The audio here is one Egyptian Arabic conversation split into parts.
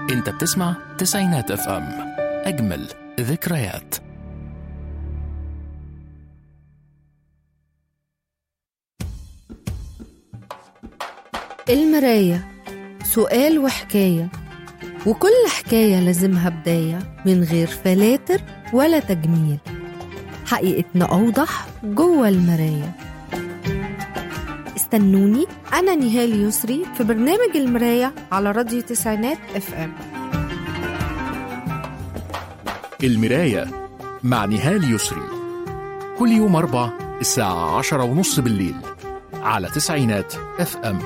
انت بتسمع تسعينات اف ام اجمل ذكريات المراية سؤال وحكاية وكل حكاية لازمها بداية من غير فلاتر ولا تجميل حقيقتنا أوضح جوه المراية استنوني أنا نهال يسري في برنامج المراية على راديو تسعينات اف ام المراية مع نهال يسري كل يوم أربع الساعة عشرة ونص بالليل على تسعينات اف ام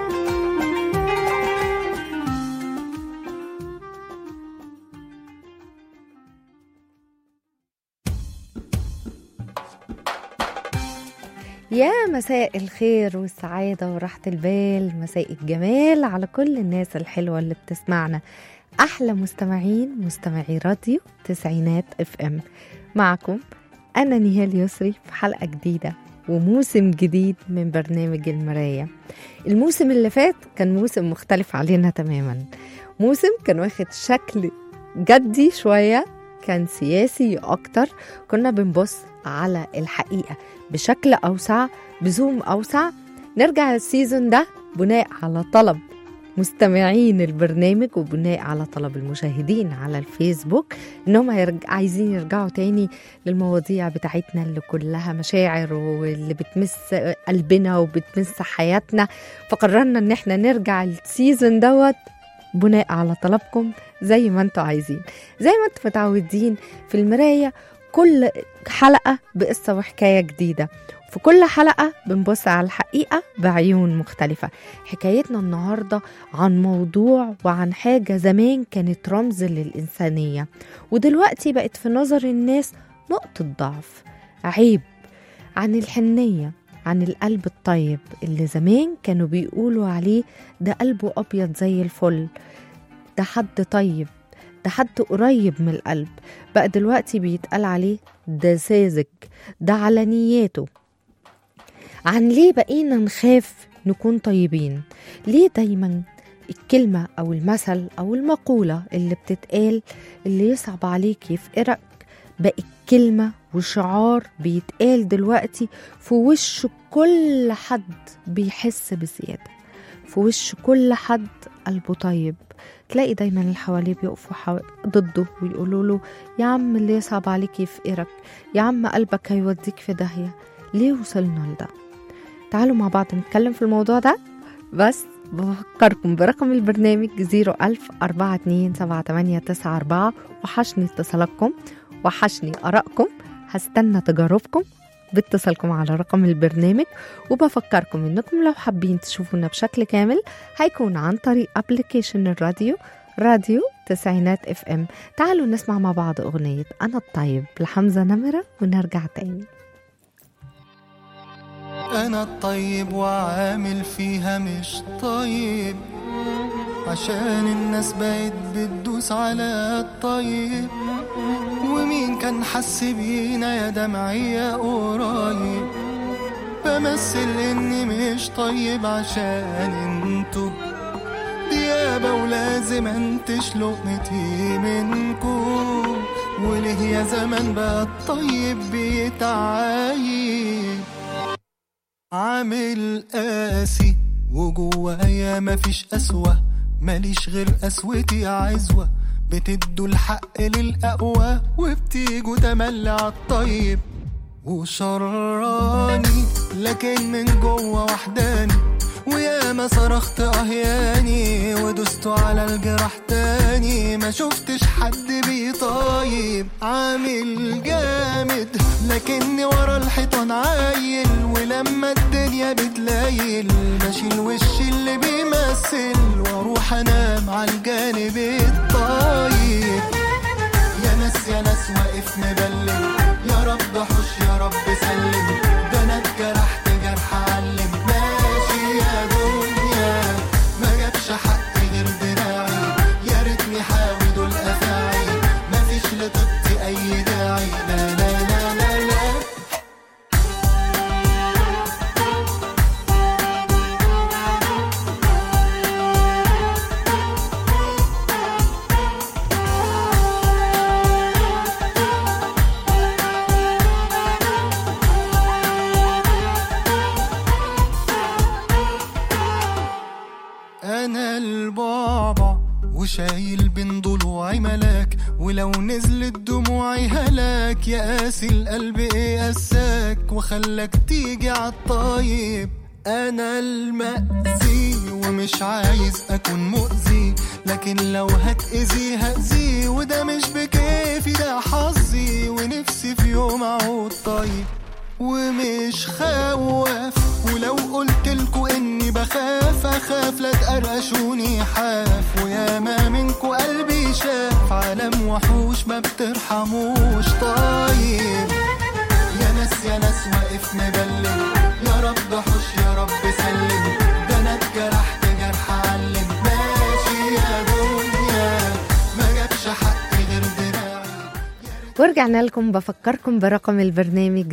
يا مساء الخير والسعادة وراحة البال مساء الجمال على كل الناس الحلوة اللي بتسمعنا أحلى مستمعين مستمعي راديو تسعينات اف ام معكم أنا نهال يسري في حلقة جديدة وموسم جديد من برنامج المراية الموسم اللي فات كان موسم مختلف علينا تماما موسم كان واخد شكل جدي شوية كان سياسي أكتر كنا بنبص على الحقيقة بشكل أوسع بزوم أوسع نرجع السيزون ده بناء على طلب مستمعين البرنامج وبناء على طلب المشاهدين على الفيسبوك انهم هيرج... عايزين يرجعوا تاني للمواضيع بتاعتنا اللي كلها مشاعر واللي بتمس قلبنا وبتمس حياتنا فقررنا ان احنا نرجع السيزون دوت بناء على طلبكم زي ما انتوا عايزين زي ما انتوا متعودين في المراية كل حلقة بقصة وحكاية جديدة في كل حلقة بنبص على الحقيقة بعيون مختلفة حكايتنا النهاردة عن موضوع وعن حاجة زمان كانت رمز للإنسانية ودلوقتي بقت في نظر الناس نقطة ضعف عيب عن الحنية عن القلب الطيب اللي زمان كانوا بيقولوا عليه ده قلبه أبيض زي الفل ده حد طيب ده حد قريب من القلب بقى دلوقتي بيتقال عليه ده ساذج ده على نياته عن ليه بقينا نخاف نكون طيبين ليه دايما الكلمة أو المثل أو المقولة اللي بتتقال اللي يصعب عليك يفقرك بقت كلمة وشعار بيتقال دلوقتي في وش كل حد بيحس بزيادة في وش كل حد قلبه طيب تلاقي دايما اللي حواليه بيقفوا حو... ضده ويقولوا له يا عم اللي يصعب عليك يفقرك يا عم قلبك هيوديك في داهية ليه وصلنا لده تعالوا مع بعض نتكلم في الموضوع ده بس بفكركم برقم البرنامج 01000 427 وحشني اتصالاتكم وحشني آرائكم هستنى تجاربكم باتصالكم على رقم البرنامج وبفكركم انكم لو حابين تشوفونا بشكل كامل هيكون عن طريق ابلكيشن الراديو راديو تسعينات اف ام تعالوا نسمع مع بعض اغنية انا الطيب لحمزة نمرة ونرجع تاني أنا الطيب وعامل فيها مش طيب عشان الناس بقت بتدوس على الطيب ومين كان حس بينا يا دمعية قريب بمثل إني مش طيب عشان انتو ديابة ولازم انتش لقمتي منكو وليه يا زمان بقى الطيب بيتعايب عامل قاسي وجوايا مفيش قسوة ماليش غير قسوتي عزوة بتدوا الحق للأقوى وبتيجوا تملي عالطيب وشراني لكن من جوه وحداني وياما صرخت اهياني ودست على الجراح تاني ما شفتش حد بيطايب عامل جامد لكني ورا الحيطان عايل ولما الدنيا بتلايل بشيل وش اللي بيمثل واروح انام على الجانب الطيب يا ناس يا ناس واقف مبلم يا رب حش يا رب سلم ده انا اتجرحت جرح علم ماشي يا دنيا ما جابش حق غير دراعي يا ريتني حاوي دول افاعي مفيش لطيبتي اي داعي لا لا لا لا لا انا البعبع وشايل بين ضلوعي ملاك ولو نزلت دموعي هلاك يا قاسي القلب ايه قساك وخلاك تيجي عالطيب انا المأذي ومش عايز اكون مؤذي لكن لو هتأذي هأذي وده مش بكيفي ده حظي ونفسي في يوم اعود طيب ومش خواف ولو قلت لكم اني بخاف اخاف لا تقرقشوني حاف ويا ما منكو قلبي شاف عالم وحوش ما بترحموش طيب يا ناس يا ناس واقف مبلم يا رب حش يا رب سلم ده انا اتجرحت جرح علم ماشي يا دنيا ما جابش حق غير دراعي ورجعنا لكم بفكركم برقم البرنامج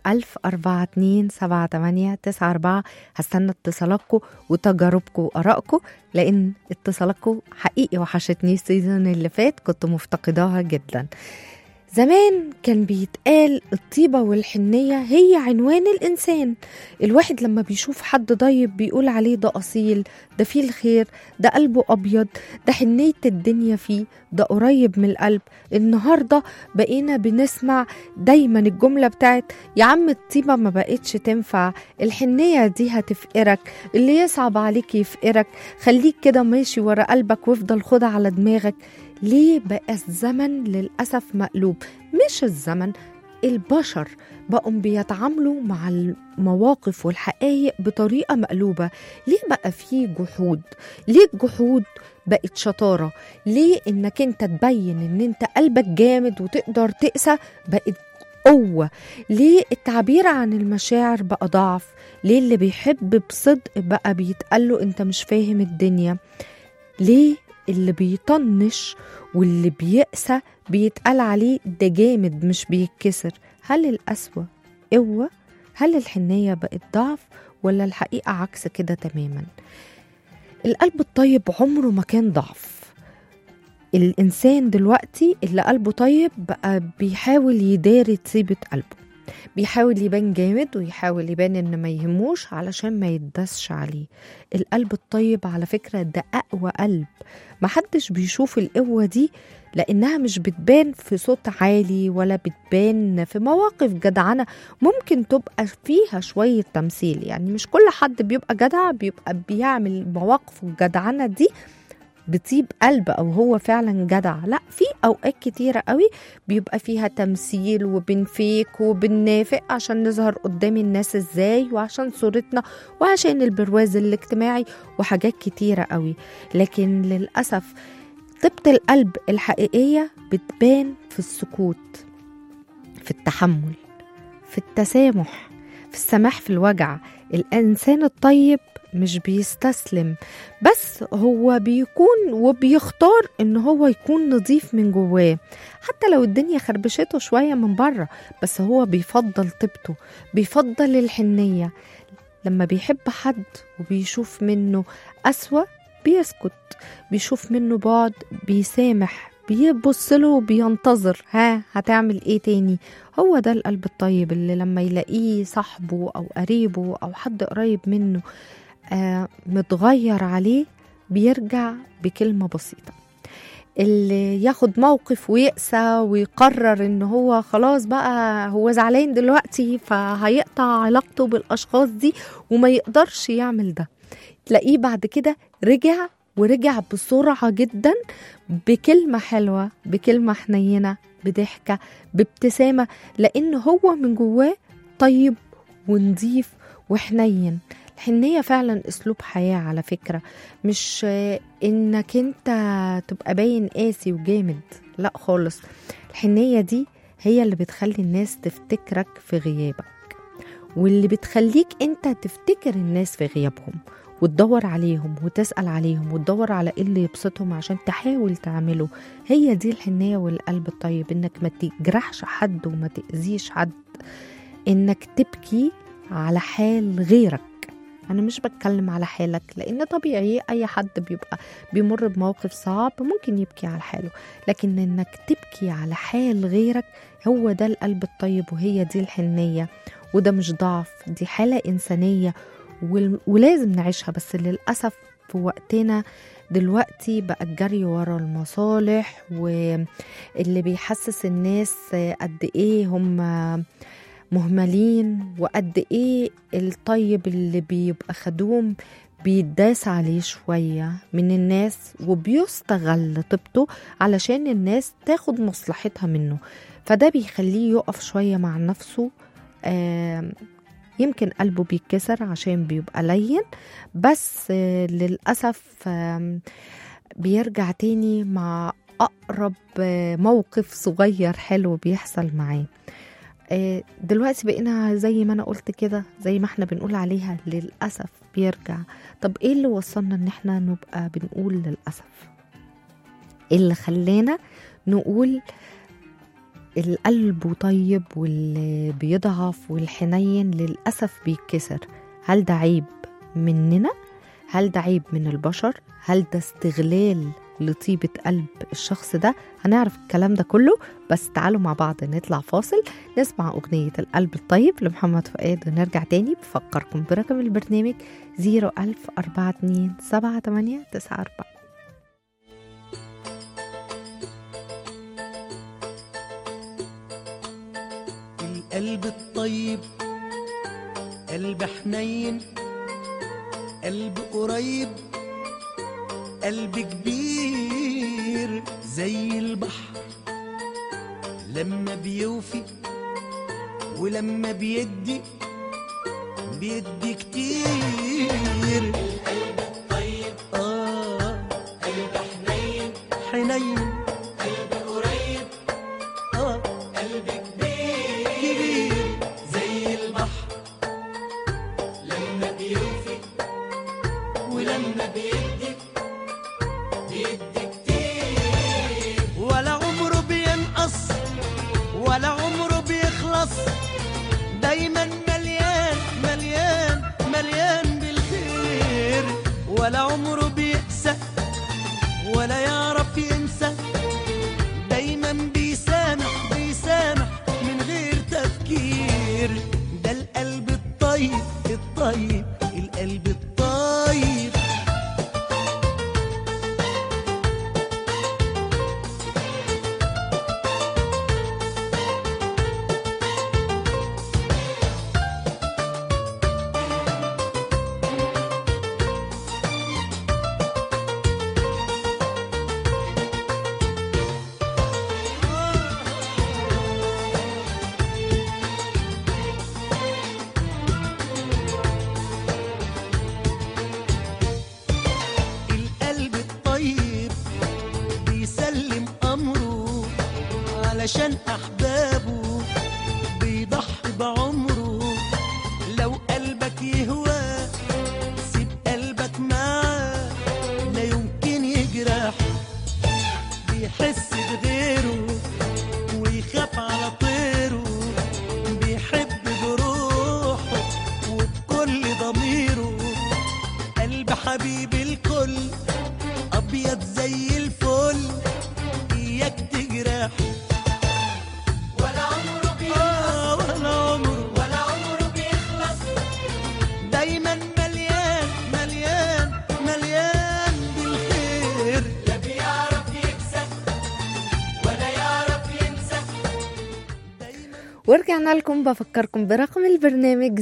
010427894 هستنى اتصالاتكم وتجاربكم وارائكم لان اتصالاتكم حقيقي وحشتني السيزون اللي فات كنت مفتقداها جدا زمان كان بيتقال الطيبة والحنية هي عنوان الإنسان الواحد لما بيشوف حد طيب بيقول عليه ده أصيل ده فيه الخير ده قلبه أبيض ده حنية الدنيا فيه ده قريب من القلب النهاردة بقينا بنسمع دايما الجملة بتاعت يا عم الطيبة ما بقتش تنفع الحنية دي هتفقرك اللي يصعب عليك يفقرك خليك كده ماشي ورا قلبك وافضل خدها على دماغك ليه بقى الزمن للأسف مقلوب مش الزمن البشر بقوا بيتعاملوا مع المواقف والحقائق بطريقة مقلوبة ليه بقى فيه جحود ليه الجحود بقت شطارة ليه انك انت تبين ان انت قلبك جامد وتقدر تقسى بقت قوة ليه التعبير عن المشاعر بقى ضعف ليه اللي بيحب بصدق بقى بيتقاله انت مش فاهم الدنيا ليه اللي بيطنش واللي بيقسى بيتقال عليه ده جامد مش بيتكسر هل القسوة قوة؟ هل الحنية بقت ضعف؟ ولا الحقيقة عكس كده تماما؟ القلب الطيب عمره ما كان ضعف الإنسان دلوقتي اللي قلبه طيب بقى بيحاول يداري طيبة قلبه بيحاول يبان جامد ويحاول يبان ان ما يهموش علشان ما يدسش عليه القلب الطيب على فكرة ده أقوى قلب محدش بيشوف القوة دي لأنها مش بتبان في صوت عالي ولا بتبان في مواقف جدعنة ممكن تبقى فيها شوية تمثيل يعني مش كل حد بيبقى جدع بيبقى بيعمل مواقف الجدعنة دي بتسيب قلب او هو فعلا جدع لا في اوقات كتيره قوي بيبقى فيها تمثيل وبنفيك وبننافق عشان نظهر قدام الناس ازاي وعشان صورتنا وعشان البرواز الاجتماعي وحاجات كتيره قوي لكن للاسف طيبه القلب الحقيقيه بتبان في السكوت في التحمل في التسامح في السماح في الوجع الانسان الطيب مش بيستسلم بس هو بيكون وبيختار ان هو يكون نظيف من جواه حتى لو الدنيا خربشته شوية من بره بس هو بيفضل طيبته بيفضل الحنية لما بيحب حد وبيشوف منه أسوأ بيسكت بيشوف منه بعد بيسامح بيبص له وبينتظر ها هتعمل ايه تاني هو ده القلب الطيب اللي لما يلاقيه صاحبه او قريبه او حد قريب منه آه متغير عليه بيرجع بكلمة بسيطة اللي ياخد موقف ويقسى ويقرر ان هو خلاص بقى هو زعلان دلوقتي فهيقطع علاقته بالاشخاص دي وما يقدرش يعمل ده تلاقيه بعد كده رجع ورجع بسرعة جدا بكلمة حلوة بكلمة حنينة بضحكة بابتسامة لأن هو من جواه طيب ونضيف وحنين الحنية فعلا اسلوب حياة على فكرة مش انك انت تبقى باين قاسي وجامد لا خالص الحنية دي هي اللي بتخلي الناس تفتكرك في غيابك واللي بتخليك انت تفتكر الناس في غيابهم وتدور عليهم وتسأل عليهم وتدور على ايه اللي يبسطهم عشان تحاول تعمله هي دي الحنية والقلب الطيب انك ما تجرحش حد وما تأذيش حد انك تبكي على حال غيرك انا مش بتكلم على حالك لان طبيعي اي حد بيبقى بيمر بموقف صعب ممكن يبكي على حاله لكن انك تبكي على حال غيرك هو ده القلب الطيب وهي دي الحنيه وده مش ضعف دي حاله انسانيه ولازم نعيشها بس للاسف في وقتنا دلوقتي بقى الجري ورا المصالح واللي بيحسس الناس قد ايه هم مهملين وقد ايه الطيب اللي بيبقى خدوم بيداس عليه شوية من الناس وبيستغل طيبته علشان الناس تاخد مصلحتها منه فده بيخليه يقف شوية مع نفسه آم، يمكن قلبه بيتكسر عشان بيبقى لين بس آه، للأسف آم، بيرجع تاني مع أقرب آه، موقف صغير حلو بيحصل معاه آه، دلوقتي بقينا زي ما انا قلت كده زي ما احنا بنقول عليها للأسف بيرجع طب ايه اللي وصلنا ان احنا نبقى بنقول للأسف إيه اللي خلانا نقول القلب طيب واللي بيضعف والحنين للأسف بيتكسر هل ده عيب مننا هل ده عيب من البشر هل ده استغلال لطيبة قلب الشخص ده هنعرف الكلام ده كله بس تعالوا مع بعض نطلع فاصل نسمع أغنية القلب الطيب لمحمد فؤاد ونرجع تاني بفكركم برقم البرنامج 01042 7894 القلب الطيب قلب حنين قلب قريب قلب كبير زي البحر لما بيوفي ولما بيدي بيدي كتير القلب الطيب اه قلب حنين حنين قلب قريب اه قلب كبير كبير زي البحر لما بيوفي ولما بيدي بيدي كتير ولا عمره بينقص ولا عمره بيخلص دايما مليان مليان مليان بالخير ولا عمره بيقسى ولا يعرف ينسى دايما بيسامح بيسامح من غير تفكير ده القلب الطيب الطيب القلب الطيب القلب الطيب بيسلم أمره علشان أحبابه بيضحي بعمره لو قلبك يهوى سيب قلبك معاه لا يمكن يجرح بيحس بغيره ويخاف على طيره بيحب بروحه وبكل ضميره قلب حبيب الكل ابيض زي الفل اياك تجرح ولا عمره بيخلص ولا عمره ولا عمره بيخلص دايما مليان مليان مليان بالخير لا بيعرف يكسب ولا يعرف ينسى دايما ورجعنا لكم بفكركم برقم البرنامج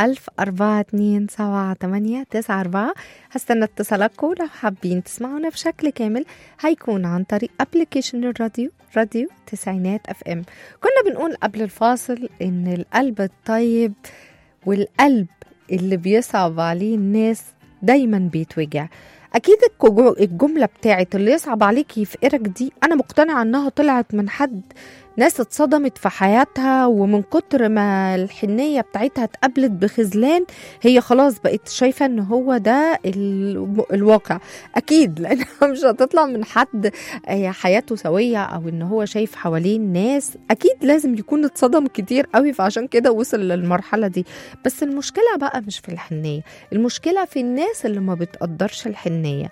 010427894 هستنى اتصالاتكم لو حابين تسمعونا بشكل كامل هيكون عن طريق ابلكيشن الراديو راديو تسعينات اف ام كنا بنقول قبل الفاصل ان القلب الطيب والقلب اللي بيصعب عليه الناس دايما بيتوجع اكيد الكجو- الجمله بتاعت اللي يصعب عليك يفقرك دي انا مقتنعه انها طلعت من حد ناس اتصدمت في حياتها ومن كتر ما الحنية بتاعتها اتقابلت بخذلان هي خلاص بقت شايفة ان هو ده ال- الواقع اكيد لانها مش هتطلع من حد آه، حياته سوية او ان هو شايف حواليه ناس اكيد لازم يكون اتصدم كتير قوي فعشان كده وصل للمرحلة دي بس المشكلة بقى مش في الحنية المشكلة في الناس اللي ما بتقدرش الحنية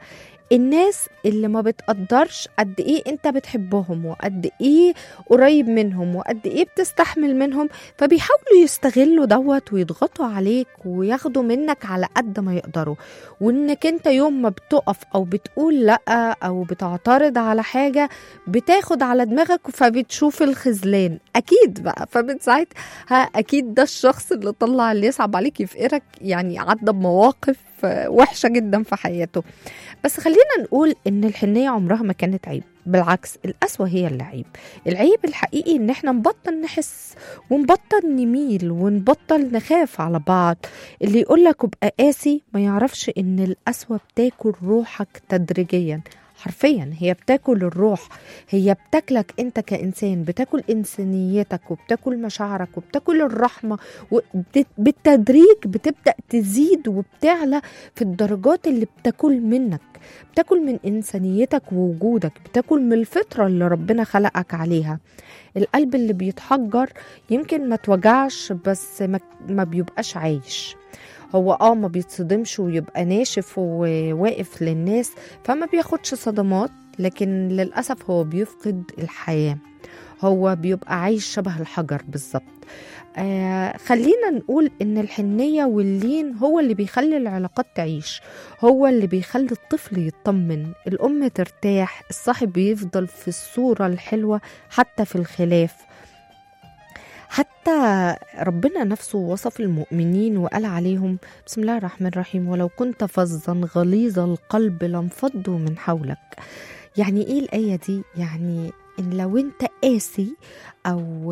الناس اللي ما بتقدرش قد ايه انت بتحبهم وقد ايه قريب منهم وقد ايه بتستحمل منهم فبيحاولوا يستغلوا دوت ويضغطوا عليك وياخدوا منك على قد ما يقدروا وانك انت يوم ما بتقف او بتقول لا او بتعترض على حاجه بتاخد على دماغك فبتشوف الخذلان اكيد بقى فمن ساعتها اكيد ده الشخص اللي طلع اللي يصعب عليك يفقرك يعني عدى بمواقف وحشه جدا في حياته بس خلينا نقول ان الحنيه عمرها ما كانت عيب بالعكس القسوة هي اللي عيب العيب الحقيقي ان احنا نبطل نحس ونبطل نميل ونبطل نخاف على بعض اللي يقولك ابقى قاسي ما يعرفش ان القسوة بتاكل روحك تدريجيا حرفيا هي بتاكل الروح هي بتاكلك انت كانسان بتاكل انسانيتك وبتاكل مشاعرك وبتاكل الرحمه وبالتدريج بتبدا تزيد وبتعلى في الدرجات اللي بتاكل منك بتاكل من انسانيتك ووجودك بتاكل من الفطره اللي ربنا خلقك عليها القلب اللي بيتحجر يمكن ما توجعش بس ما, ما بيبقاش عايش هو اه ما بيتصدمش ويبقى ناشف وواقف للناس فما بياخدش صدمات لكن للأسف هو بيفقد الحياة هو بيبقى عايش شبه الحجر بالظبط آه خلينا نقول ان الحنية واللين هو اللي بيخلي العلاقات تعيش هو اللي بيخلي الطفل يطمن الأم ترتاح الصاحب بيفضل في الصورة الحلوة حتى في الخلاف حتى ربنا نفسه وصف المؤمنين وقال عليهم بسم الله الرحمن الرحيم ولو كنت فظا غليظ القلب لانفضوا من حولك يعني ايه الآية دي يعني ان لو انت قاسي او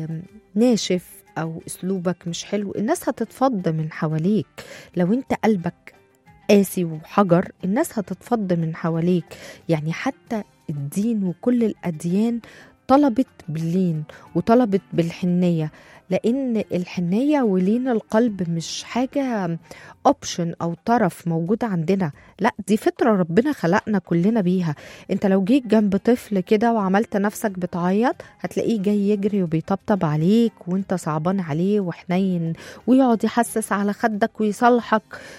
ناشف او اسلوبك مش حلو الناس هتتفض من حواليك لو انت قلبك قاسي وحجر الناس هتتفض من حواليك يعني حتى الدين وكل الأديان طلبت باللين وطلبت بالحنية لأن الحنية ولين القلب مش حاجة اوبشن او طرف موجود عندنا لا دي فطره ربنا خلقنا كلنا بيها انت لو جيت جنب طفل كده وعملت نفسك بتعيط هتلاقيه جاي يجري وبيطبطب عليك وانت صعبان عليه وحنين ويقعد يحسس على خدك ويصالحك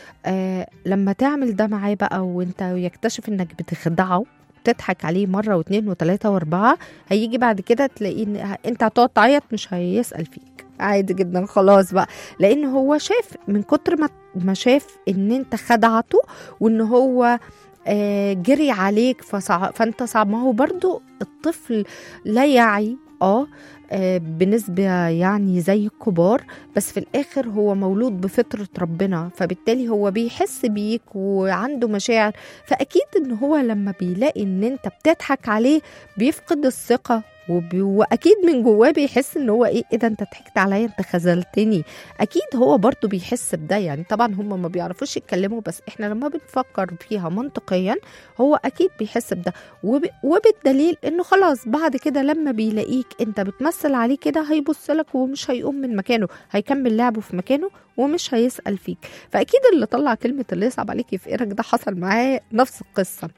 آه لما تعمل ده معاه بقى وانت يكتشف انك بتخدعه تضحك عليه مرة واثنين وثلاثة واربعة هيجي بعد كده تلاقيه إن انت هتقعد تعيط مش هيسأل فيك عادي جدا خلاص بقى لان هو شاف من كتر ما ما شاف ان انت خدعته وان هو آه جري عليك فصع... فانت صعب ما هو برضو الطفل لا يعي اه آه، بنسبة يعني زي الكبار بس في الآخر هو مولود بفطرة ربنا فبالتالي هو بيحس بيك وعنده مشاعر فأكيد إن هو لما بيلاقي إن أنت بتضحك عليه بيفقد الثقة وبي... واكيد من جواه بيحس ان هو ايه ايه ده انت ضحكت عليا انت خذلتني اكيد هو برضو بيحس بده يعني طبعا هم ما بيعرفوش يتكلموا بس احنا لما بنفكر فيها منطقيا هو اكيد بيحس بده وب... وبالدليل انه خلاص بعد كده لما بيلاقيك انت بتمثل عليه كده هيبص لك ومش هيقوم من مكانه هيكمل لعبه في مكانه ومش هيسال فيك فاكيد اللي طلع كلمه اللي يصعب عليك يفقرك ده حصل معاه نفس القصه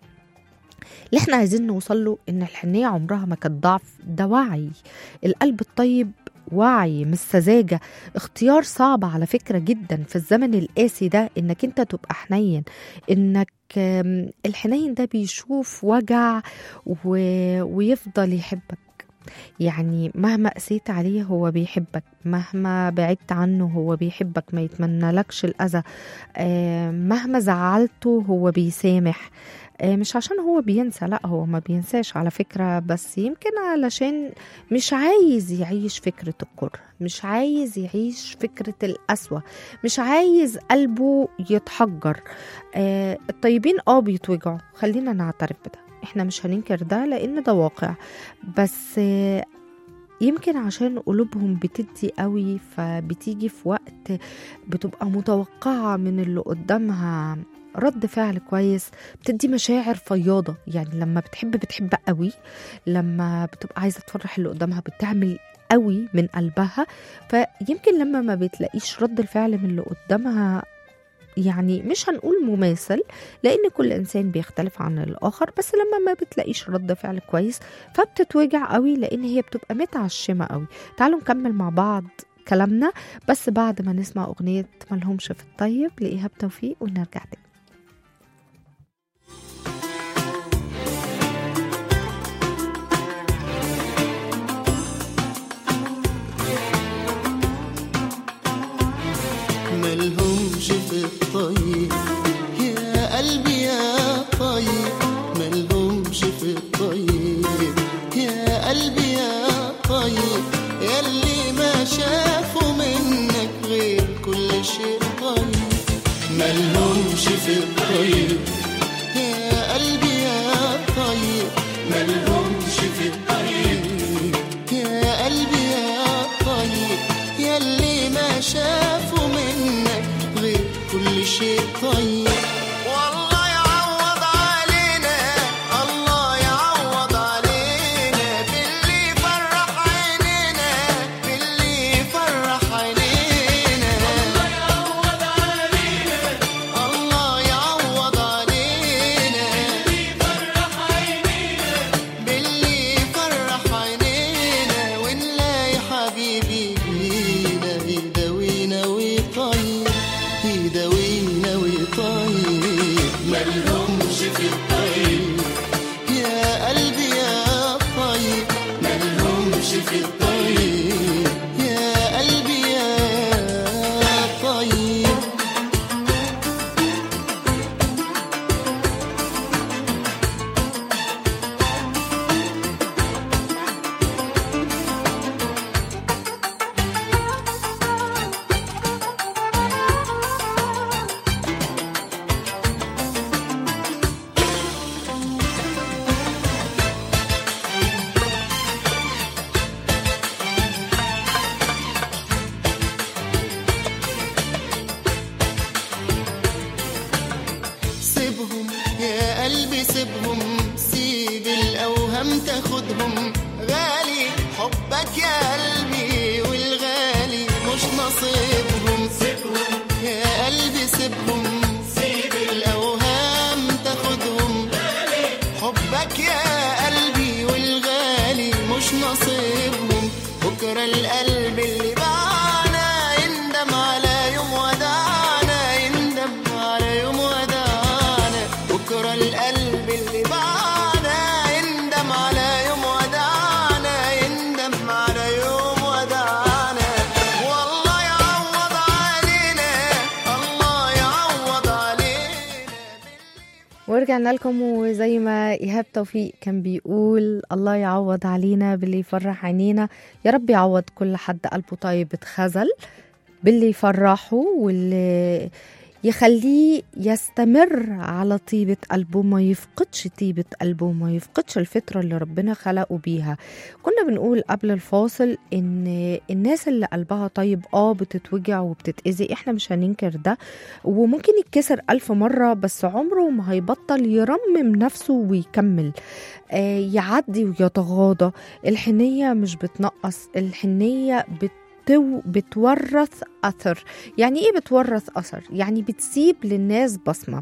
اللي احنا عايزين نوصل له ان الحنيه عمرها ما كانت ضعف ده وعي القلب الطيب وعي مش سذاجه اختيار صعب على فكره جدا في الزمن القاسي ده انك انت تبقى حنين انك آم، الحنين ده بيشوف وجع و... ويفضل يحبك يعني مهما قسيت عليه هو بيحبك مهما بعدت عنه هو بيحبك ما يتمنى لكش الأذى آه، مهما زعلته هو بيسامح آه، مش عشان هو بينسى لا هو ما بينساش على فكرة بس يمكن علشان مش عايز يعيش فكرة الكره مش عايز يعيش فكرة القسوة مش عايز قلبه يتحجر آه الطيبين اه بيتوجعوا خلينا نعترف بده احنا مش هننكر ده لان ده واقع بس آه يمكن عشان قلوبهم بتدي قوي فبتيجي في وقت بتبقى متوقعة من اللي قدامها رد فعل كويس بتدي مشاعر فياضة يعني لما بتحب بتحب قوي لما بتبقى عايزة تفرح اللي قدامها بتعمل قوي من قلبها فيمكن لما ما بتلاقيش رد الفعل من اللي قدامها يعني مش هنقول مماثل لان كل انسان بيختلف عن الاخر بس لما ما بتلاقيش رد فعل كويس فبتتوجع قوي لان هي بتبقى متعشمه قوي تعالوا نكمل مع بعض كلامنا بس بعد ما نسمع اغنيه ملهمش في الطيب لايهاب توفيق ونرجع تاني قلبي يا طيب ملهمش في الطيب يا قلبي يا طيب ياللي ما شافوا منك غير كل شيء طيب ملهمش في الطيب يا قلبي يا طيب ملهمش في الطيب يا قلبي يا طيب ياللي ما شافوا منك غير كل شيء طيب والله يعوض علينا الله يعوض علينا باللي فرح عينينا باللي فرح عينينا الله يعوض علينا الله يعوض علينا باللي فرح عينينا ونلاقي حبيبي لينا يداوينا ويطيب يداوينا ويطيب ملهمش في الطيب يا قلبي يا طيب ملهمش في الطيب يا قلبي يا طيب سيبهم يا قلبي سيبهم سيب الأوهام تاخدهم غالي حبك يا قلبي والغالي مش نصيبهم سيبهم يا قلبي سيبهم سيب الأوهام تاخدهم حبك يا قلبي والغالي مش نصيبهم بكرة القلب اللي باعنا يندم على يوم وداعنا يندم على يوم وداعنا بكرة القلب اللي باعنا يندم على يوم وداعنا يندم على يوم وداعنا والله يعوض علينا الله يعوض علينا ورجعنا لكم وزي ما إيهاب توفيق كان بيقول الله يعوض علينا باللي يفرح عينينا يا رب يعوض كل حد قلبه طيب اتخذل باللي يفرحه واللي يخليه يستمر على طيبة قلبه ما يفقدش طيبة قلبه ما يفقدش الفطرة اللي ربنا خلقه بيها كنا بنقول قبل الفاصل ان الناس اللي قلبها طيب اه بتتوجع وبتتأذي احنا مش هننكر ده وممكن يتكسر ألف مرة بس عمره ما هيبطل يرمم نفسه ويكمل آه يعدي ويتغاضى الحنية مش بتنقص الحنية بت بتو بتورث أثر يعني إيه بتورث أثر؟ يعني بتسيب للناس بصمة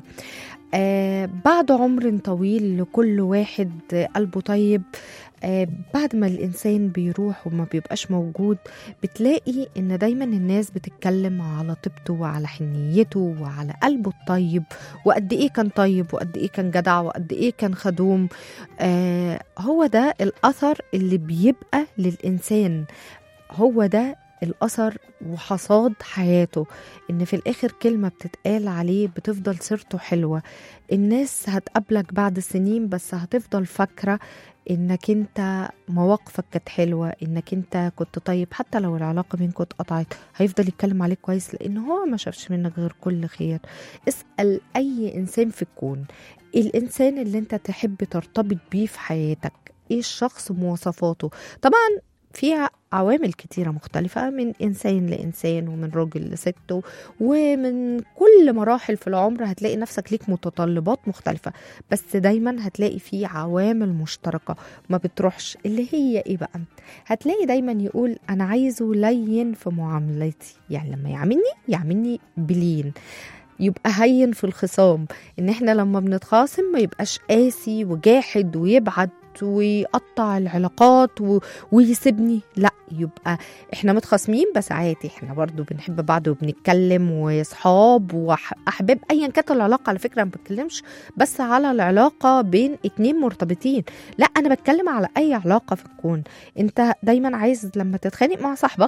آه بعد عمر طويل لكل واحد آه، قلبه طيب آه بعد ما الإنسان بيروح وما بيبقاش موجود بتلاقي إن دايما الناس بتتكلم على طيبته وعلى حنيته وعلى قلبه الطيب وقد إيه كان طيب وقد إيه كان جدع وقد إيه كان خدوم آه هو ده الأثر اللي بيبقى للإنسان هو ده الأثر وحصاد حياته إن في الآخر كلمة بتتقال عليه بتفضل سيرته حلوة الناس هتقابلك بعد سنين بس هتفضل فاكرة إنك أنت مواقفك كانت حلوة إنك أنت كنت طيب حتى لو العلاقة بينكم اتقطعت هيفضل يتكلم عليك كويس لأن هو ما شافش منك غير كل خير اسأل أي إنسان في الكون الإنسان اللي أنت تحب ترتبط بيه في حياتك إيه الشخص مواصفاته طبعا فيها عوامل كتيرة مختلفة من إنسان لإنسان ومن راجل لست ومن كل مراحل في العمر هتلاقي نفسك ليك متطلبات مختلفة بس دايما هتلاقي فيه عوامل مشتركة ما بتروحش اللي هي إيه بقى هتلاقي دايما يقول أنا عايزه لين في معاملتي يعني لما يعاملني يعاملني بلين يبقى هين في الخصام ان احنا لما بنتخاصم ما يبقاش قاسي وجاحد ويبعد ويقطع العلاقات و... ويسيبني لا يبقى احنا متخاصمين بس عادي احنا برضو بنحب بعض وبنتكلم وصحاب واحباب ايا كانت العلاقه على فكره ما بتكلمش بس على العلاقه بين اتنين مرتبطين لا انا بتكلم على اي علاقه في الكون انت دايما عايز لما تتخانق مع صاحبك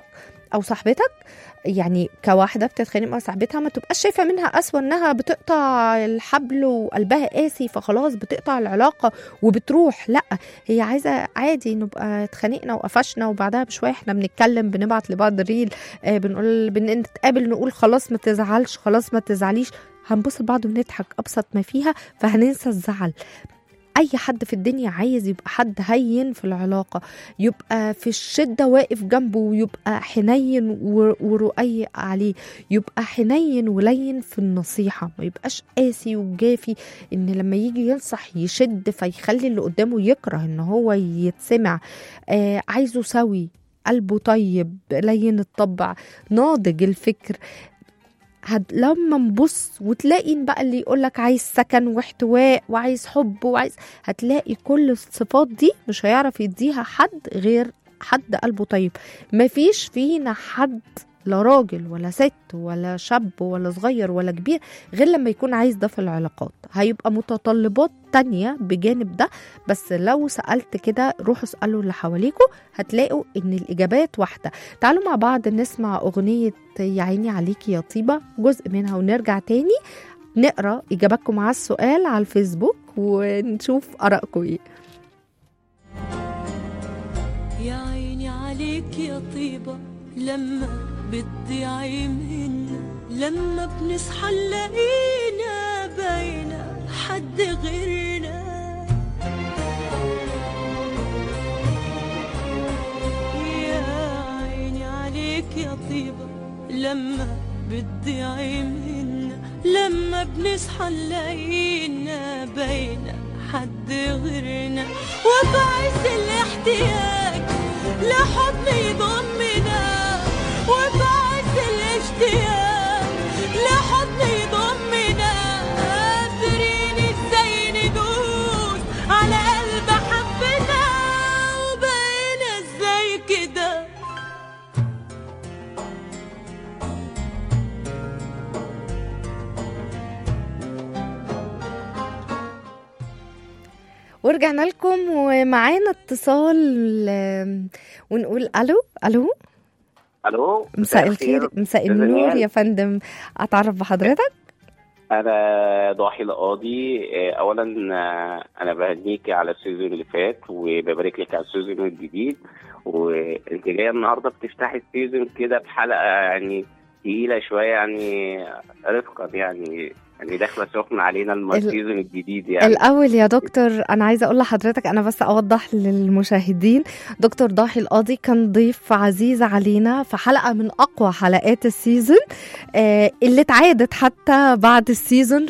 او صاحبتك يعني كواحده بتتخانق مع صاحبتها ما تبقاش شايفه منها اسوء انها بتقطع الحبل وقلبها قاسي فخلاص بتقطع العلاقه وبتروح لا هي عايزه عادي نبقى اتخانقنا وقفشنا وبعدها بشويه احنا بنتكلم بنبعت لبعض ريل آه بنقول بنتقابل نقول خلاص ما تزعلش خلاص ما تزعليش هنبص لبعض ونضحك ابسط ما فيها فهننسى الزعل اي حد في الدنيا عايز يبقى حد هين في العلاقه يبقى في الشده واقف جنبه ويبقى حنين و- ورقيق عليه يبقى حنين ولين في النصيحه ما يبقاش قاسي وجافي ان لما يجي ينصح يشد فيخلي اللي قدامه يكره ان هو يتسمع آه عايزه سوي قلبه طيب لين الطبع ناضج الفكر هد لما نبص وتلاقي بقى اللي يقولك عايز سكن واحتواء وعايز حب وعايز هتلاقي كل الصفات دي مش هيعرف يديها حد غير حد قلبه طيب مفيش فينا حد لا راجل ولا ست ولا شاب ولا صغير ولا كبير غير لما يكون عايز ده في العلاقات هيبقى متطلبات تانية بجانب ده بس لو سألت كده روحوا اسألوا اللي حواليكوا هتلاقوا ان الإجابات واحدة تعالوا مع بعض نسمع أغنية يا عيني عليكي يا طيبة جزء منها ونرجع تاني نقرا اجاباتكم على السؤال على الفيسبوك ونشوف ارائكم ايه يا عيني عليك يا طيبة لما بتضيعي منا لما بنصحى نلاقينا باينة حد غيرنا يا عيني عليك يا طيبة لما بتضيعي منا لما بنصحى نلاقينا باينة حد غيرنا وبعز الاحتياج لحضن يضمنا وبعز الاشتياق لحضن يضمنا قادرين ازاي ندوس على قلب حبنا وبقينا ازاي كده ورجعنا لكم ومعانا اتصال آم، ونقول الو الو الو مساء الخير مساء أستاذة النور نهال. يا فندم اتعرف بحضرتك انا ضاحي القاضي آه، اولا آه، انا بهنيك على السيزون اللي فات وببارك لك على السيزون الجديد وانت جايه النهارده بتفتحي السيزون كده بحلقه يعني تقيله شويه يعني رفقا يعني يعني داخله سخنه علينا الم- ال- السيزون الجديد يعني الاول يا دكتور انا عايزه اقول لحضرتك انا بس اوضح للمشاهدين دكتور ضاحي القاضي كان ضيف عزيز علينا في حلقه من اقوى حلقات السيزون آه، اللي اتعادت حتى بعد السيزون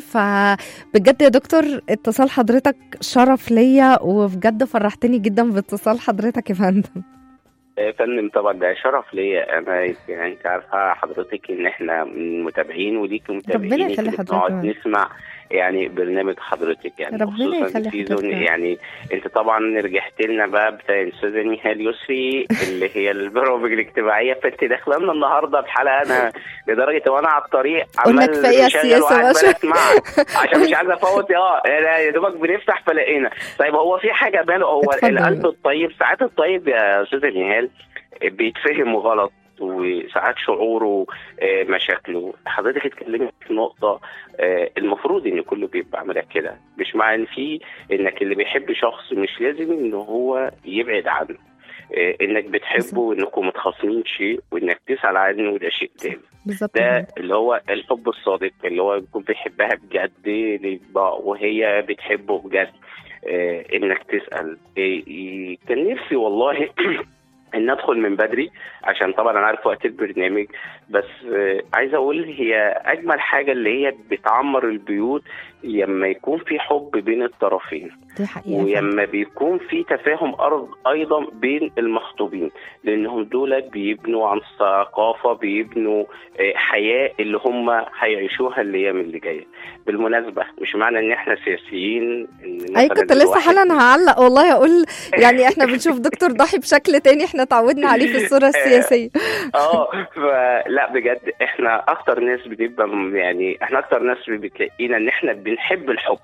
فبجد يا دكتور اتصال حضرتك شرف ليا وبجد فرحتني جدا باتصال حضرتك يا فندم يا فندم طبعا ده شرف ليا انا يعني انت عارفه حضرتك ان احنا متابعين وليكي متابعين ربنا يخلي اللي حضرتك بنقعد كمان. نسمع يعني برنامج حضرتك يعني ربنا خصوصا يخلي السيزون حضرتك. يعني انت طبعا رجعت لنا بقى بتاع الاستاذه نهال يسري اللي هي البرامج الاجتماعيه فانت داخله لنا النهارده بحلقه انا لدرجه وانا على الطريق قلنا عمال كفاية مشغل السياسة وقاعد بقى شوية. اسمعك عشان مش عايز افوت اه أنا يا دوبك بنفتح فلاقينا طيب هو في حاجه باله هو اتفضل. القلب الطيب ساعات الطيب يا استاذه نهال بيتفهم غلط وساعات شعوره آه، مشاكله حضرتك اتكلمت في نقطة آه، المفروض ان كله بيبقى عاملها كده مش مع ان في انك اللي بيحب شخص مش لازم ان هو يبعد عنه آه، انك بتحبه وانكم متخاصمين شيء وانك تسأل عنه ده شيء تاني بالظبط يا ده فندم. اللي هو الحب الصادق اللي هو يكون بيحبها بجد لبعض وهي بتحبه بجد آه انك تسال آه ي- كان نفسي والله ان ادخل من بدري عشان طبعا انا عارف وقت البرنامج بس آه عايز اقول هي اجمل حاجه اللي هي بتعمر البيوت لما يكون في حب بين الطرفين دي حقيقه يا فندم. ولما بيكون في تفاهم أرض ايضا بين المخطوبين لانهم دول بيبنوا عن ثقافه بيبنوا آه، حياه اللي هم هيعيشوها الايام اللي جايه بالمناسبه مش معنى ان احنا سياسيين ان اي مثلاً كنت لسه الواحد- حالا هعلق والله اقول يعني احنا بنشوف دكتور ضاحي بشكل تاني احنا تعودنا عليه في الصوره السياسيه اه فلا بجد احنا اكتر ناس بنبقى م- يعني احنا اكتر ناس بتلاقينا ان احنا بنحب الحب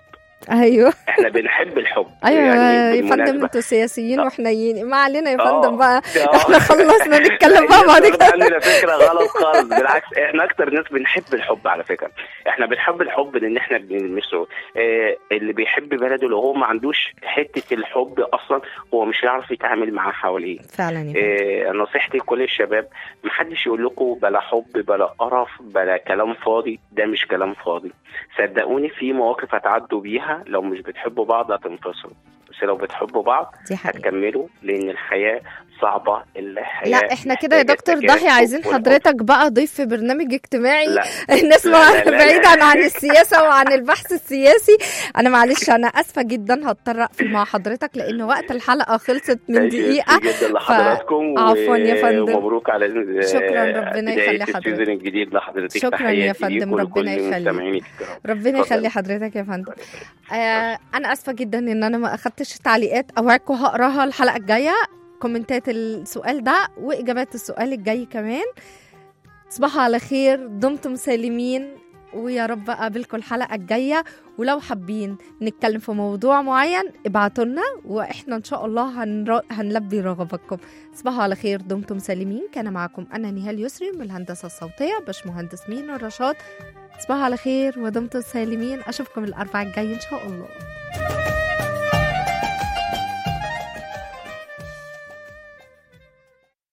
ايوه احنا بنحب الحب ايوه يعني يا فندم بالمناسبة. انتوا سياسيين آه. وحنيين ما علينا يا آه. فندم بقى آه. احنا خلصنا نتكلم بقى بعد الناس كده واخدة عننا فكره غلط خالص بالعكس احنا اكتر ناس بنحب الحب على فكره احنا بنحب الحب لان احنا بنلمسه اه اللي بيحب بلده لو هو ما عندوش حته الحب اصلا هو مش هيعرف يتعامل مع حواليه فعلا يا فندم. إيه نصيحتي لكل الشباب محدش يقول لكم بلا حب بلا قرف بلا كلام فاضي ده مش كلام فاضي صدقوني في مواقف هتعدوا بيها لو مش بتحبوا بعض هتنفصلوا بس لو بتحبوا بعض دي حقيقة هتكملوا لان الحياه صعبه الحياه لا احنا كده يا محتاجة دكتور تكاتف ضحي عايزين والحب. حضرتك بقى ضيف في برنامج اجتماعي لا الناس لا، ما لا، لا، لا. بعيدا عن السياسه وعن البحث السياسي انا معلش انا اسفه جدا هضطر اقفل مع حضرتك لان وقت الحلقه خلصت من ماشي، دقيقه ميرسي جدا لحضراتكم عفواً يا فندم. ومبروك على شكراً، ربنا بداية يخلي حضرتك. السيزون الجديد لحضرتك شكراً يا تحياتي فندم، ليك ولكل ربنا يخليك. مستمعينك الكرام. ربنا اتفضل. يخلي حضرتك يا فندم آه انا اسفه جدا ان انا ما اخدتش تعليقات اوعدكم هقراها الحلقه الجايه كومنتات السؤال ده واجابات السؤال الجاي كمان تصبحوا على خير دمتم سالمين ويا رب اقابلكم الحلقه الجايه ولو حابين نتكلم في موضوع معين ابعتوا لنا واحنا ان شاء الله هنر... هنلبي رغباتكم تصبحوا على خير دمتم سالمين كان معكم انا نهال يسري من الهندسه الصوتيه باشمهندس مين الرشاد تصبحوا على خير ودمتم سالمين اشوفكم الاربعاء الجاي ان شاء الله